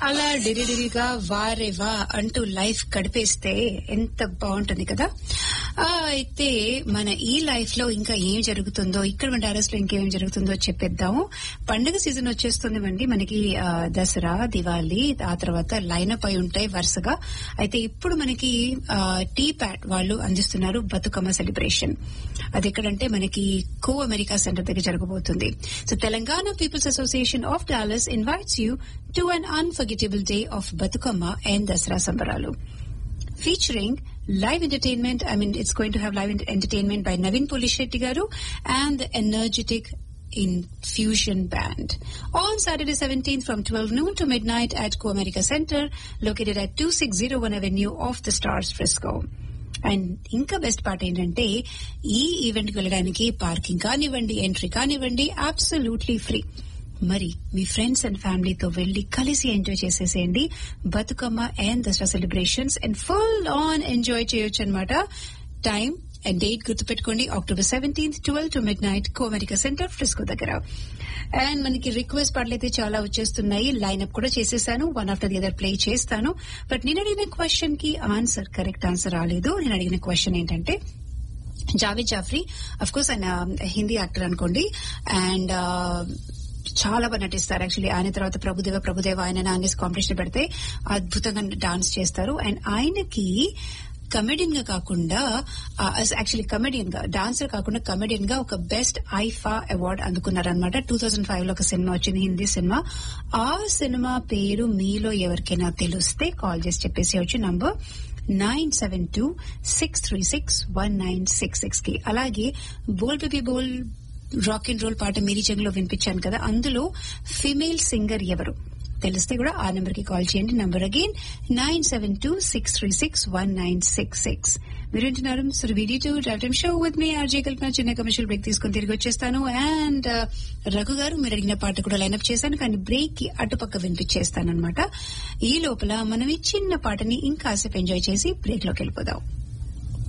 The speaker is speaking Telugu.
అలా డిరిడిరిగా వారేవా అంటూ లైఫ్ గడిపేస్తే ఎంత బాగుంటుంది కదా ఆ, అయితే మన ఈ లైఫ్ లో ఇంకా ఏం జరుగుతుందో ఇక్కడ మన డాలస్ లో ఇంకేం జరుగుతుందో చెప్పేద్దాము పండుగ సీజన్ వచ్చేస్తుంది అండి మనకి ఆ, దసరా దివాళీ ఆ తర్వాత లైనప్ అయి ఉంటాయి వరుసగా అయితే ఇప్పుడు మనకి టీ ప్యాట్ వాళ్ళు అందిస్తున్నారు బతుకమ్మ సెలబ్రేషన్ అది ఎక్కడంటే మనకి కో అమెరికా సెంటర్ దగ్గర జరగబోతుంది so Telangana People's Association of Dallas invites you to an unforgettable day of Bathukamma and Dasara సంబరాలు featuring live entertainment. I mean, it's going to have live ent- entertainment by Navin Polishetty garu and the energetic Infusion Band. On Saturday 17th from 12 noon to midnight at Co America Center, located at 2601 Avenue off the Stars, Frisco. And ఇంకా బెస్ట్ పార్ట్ ఏంటంటే ఈ ఈవెంట్ కి వెళ్ళడానికి పార్కింగ్ కానివ్వండి ఎంట్రీ కానివ్వండి అబ్సల్యూట్లీ ఫ్రీ మరి మీ ఫ్రెండ్స్ అండ్ ఫ్యామిలీతో వెళ్లి కలిసి ఎంజాయ్ చేసేసేయండి Bathukamma and Dasara celebrations and full on enjoy చేయొచ్చు అనమాట టైం అండ్ డేట్ గుర్తుపెట్టుకోండి October seventeenth twelve to midnight Comerica Center Frisco దగ్గర అండ్ మనకి రిక్వెస్ట్ పాటలైతే చాలా వచ్చేస్తున్నాయి లైన్అప్ కూడా చేసేసాను one after the other play చేస్తాను బట్ నేను అడిగిన క్వశ్చన్ కి ఆన్సర్ కరెక్ట్ ఆన్సర్ రాలేదు నేను అడిగిన క్వశ్చన్ ఏంటంటే జావేద్ జాఫ్రీ అఫ్ కోర్స్ ఆయన హిందీ యాక్టర్ అనుకోండి అండ్ చాలా బాగా నటిస్తారు యాక్చువల్లీ ఆయన తర్వాత ప్రభుదేవ ప్రభుదేవ ఆయన నాన్నేసి కాంపిటీషన్ పెడితే అద్భుతంగా డాన్స్ చేస్తారు అండ్ ఆయనకి కమెడియన్ గా కాకుండా యాక్చువల్లీ కమెడియన్ గా డాన్సర్ కాకుండా కమెడియన్ గా ఒక బెస్ట్ ఐఫా అవార్డ్ అందుకున్నారనమాట టూ థౌజండ్ ఫైవ్ లో ఒక సినిమా వచ్చింది హిందీ సినిమా ఆ సినిమా పేరు మీలో ఎవరికైనా తెలిస్తే కాల్ చేసి చెప్పేసి వచ్చి number nine seven two six three six one nine six six కి అలాగే Bol baby Bol rock and roll పాట మీరీ చెంగులో వినిపించాను కదా అందులో ఫిమేల్ సింగర్ ఎవరు తెలిస్తే కూడా ఆ నెంబర్ కి కాల్ చేయండి number again nine seven two six three six one nine six six మీరు వింటున్నారు సురవీడి టు డ్రైవ్ షో విత్ మీ ఆర్జే కల్పన చిన్న కమర్షియల్ బ్రేక్ తీసుకుని తిరిగి వచ్చేస్తాను అండ్ రఘు గారు మీరు అడిగిన పాట కూడా లైన్అప్ చేశాను కానీ బ్రేక్ కి అటుపక్క వినిపించేస్తాను అనమాట ఈ లోపల మనం ఈ చిన్న పాటని ఇంకాసేపు ఎంజాయ్ చేసి బ్రేక్ లోకి వెళ్ళిపోదాం